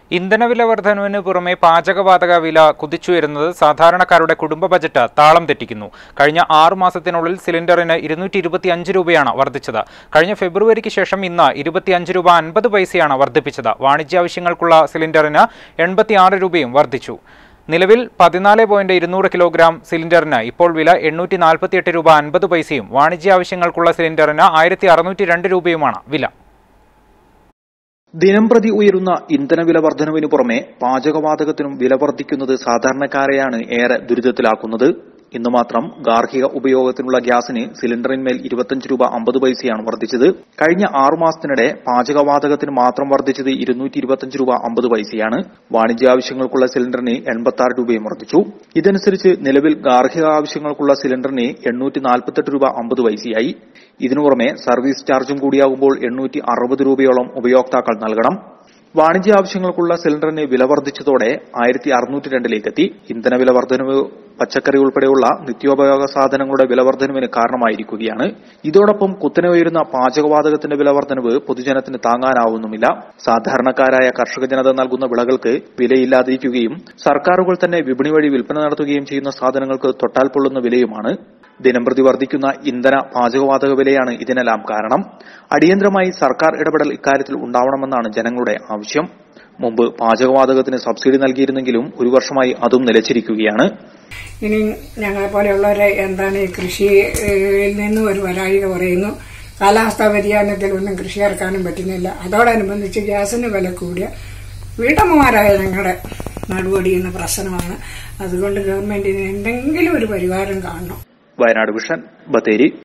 ഇന്ധനവില വർധനവിന് പുറമെ പാചകവാതക വില കുതിച്ചുയരുന്നത് സാധാരണക്കാരുടെ കുടുംബ ബജറ്റ് താളം തെറ്റിക്കുന്നു കഴിഞ്ഞ ആറു മാസത്തിനുള്ളിൽ സിലിണ്ടറിന് ഇരുന്നൂറ്റി ഇരുപത്തിയഞ്ച് രൂപയാണ് വർദ്ധിച്ചത് കഴിഞ്ഞ ഫെബ്രുവരിക്ക് ശേഷം ഇന്ന് ഇരുപത്തിയഞ്ച് രൂപ അൻപത് പൈസയാണ് വർദ്ധിപ്പിച്ചത് വാണിജ്യാവശ്യങ്ങൾക്കുള്ള സിലിണ്ടറിന് എൺപത്തിയാറ് രൂപയും വർദ്ധിച്ചു നിലവിൽ പതിനാല് പോയിന്റ് ഇരുന്നൂറ് കിലോഗ്രാം സിലിണ്ടറിന് ഇപ്പോൾ വില എണ്ണൂറ്റി നാൽപ്പത്തിയെട്ട് രൂപ അൻപത് പൈസയും വാണിജ്യാവശ്യങ്ങൾക്കുള്ള സിലിണ്ടറിന് ആയിരത്തി അറുന്നൂറ്റി രണ്ട് രൂപയുമാണ് വില ദിനംപ്രതി ഉയരുന്ന ഇന്ധനവില വർധനവിനു പുറമെ പാചകവാതകത്തിനും വില വർദ്ധിക്കുന്നത് സാധാരണക്കാരെയാണ് ഏറെ ദുരിതത്തിലാക്കുന്നത് ഇന്ന് മാത്രം ഗാർഹിക ഉപയോഗത്തിനുള്ള ഗ്യാസിന് സിലിണ്ടറിന്മേൽ ഇരുപത്തിയഞ്ച് രൂപ അമ്പത് പൈസയാണ് വർദ്ധിച്ചത് കഴിഞ്ഞ ആറു മാസത്തിനിടെ പാചകവാതകത്തിന് മാത്രം വർദ്ധിച്ചത് ഇരുന്നൂറ്റി ഇരുപത്തിയഞ്ച് രൂപ അമ്പത് പൈസയാണ് വാണിജ്യാവശ്യങ്ങൾക്കുള്ള സിലിണ്ടറിന് എൺപത്തി ആറ് രൂപയും വർദ്ധിച്ചു ഇതനുസരിച്ച് നിലവിൽ ഗാർഹിക ആവശ്യങ്ങൾക്കുള്ള സിലിണ്ടറിന് എണ്ണൂറ്റി നാൽപ്പത്തെട്ട് രൂപ അമ്പത് പൈസയായി ഇതിനു പുറമെ സർവീസ് ചാർജും കൂടിയാകുമ്പോൾ എണ്ണൂറ്റി അറുപത് രൂപയോളം ഉപയോക്താക്കൾ നൽകണം വാണിജ്യ ആവശ്യങ്ങൾക്കുള്ള സിലിണ്ടറിന് വില വർദ്ധിച്ചതോടെ ആയിരത്തി അറുന്നൂറ്റി രണ്ടിലേക്കെത്തി ഇന്ധനവില വർധനവ് പച്ചക്കറി ഉൾപ്പെടെയുള്ള നിത്യോപയോഗ സാധനങ്ങളുടെ വില വർധനവിന് കാരണമായിരിക്കുകയാണ് ഇതോടൊപ്പം കുത്തനെ ഉയരുന്ന പാചകവാതകത്തിന്റെ വില വർധനവ് പൊതുജനത്തിന് താങ്ങാനാവുന്നുമില്ല സാധാരണക്കാരായ കർഷക ജനത നൽകുന്ന വിളകൾക്ക് വിലയില്ലാതിരിക്കുകയും സർക്കാരുകൾ തന്നെ വിപണി വഴി വിൽപ്പന നടത്തുകയും ചെയ്യുന്ന സാധനങ്ങൾക്ക് തൊട്ടാൽ പൊള്ളുന്ന വിലയുമാണ് ദിനംപ്രതി വർദ്ധിക്കുന്ന ഇന്ധന പാചകവാതക വിലയാണ് ഇതിനെല്ലാം കാരണം അടിയന്തരമായി സർക്കാർ ഇടപെടൽ ഇക്കാര്യത്തിൽ ഉണ്ടാവണമെന്നാണ് ജനങ്ങളുടെ ആവശ്യം മുമ്പ് പാചകവാതകത്തിന് സബ്സിഡി നൽകിയിരുന്നെങ്കിലും ഒരു വർഷമായി അതും നിലച്ചിരിക്കുകയാണ് ഇനി ഞങ്ങളെ പോലെയുള്ളവരെ എന്താണ് ഈ കൃഷിയിൽ നിന്നും ഒരു വരായിക പറയുന്നു കാലാവസ്ഥാ വ്യതിയാനത്തിൽ ഒന്നും കൃഷി ഇറക്കാനും പറ്റുന്നില്ല അതോടനുബന്ധിച്ച് ഗ്യാസിന് വില കൂടിയ വീട്ടമ്മമാരായ ഞങ്ങളുടെ നടുവടിയുന്ന പ്രശ്നമാണ് അതുകൊണ്ട് ഗവൺമെന്റിന് എന്തെങ്കിലും ഒരു പരിഹാരം കാണണം വയനാട് വിഷൻ ബത്തേരി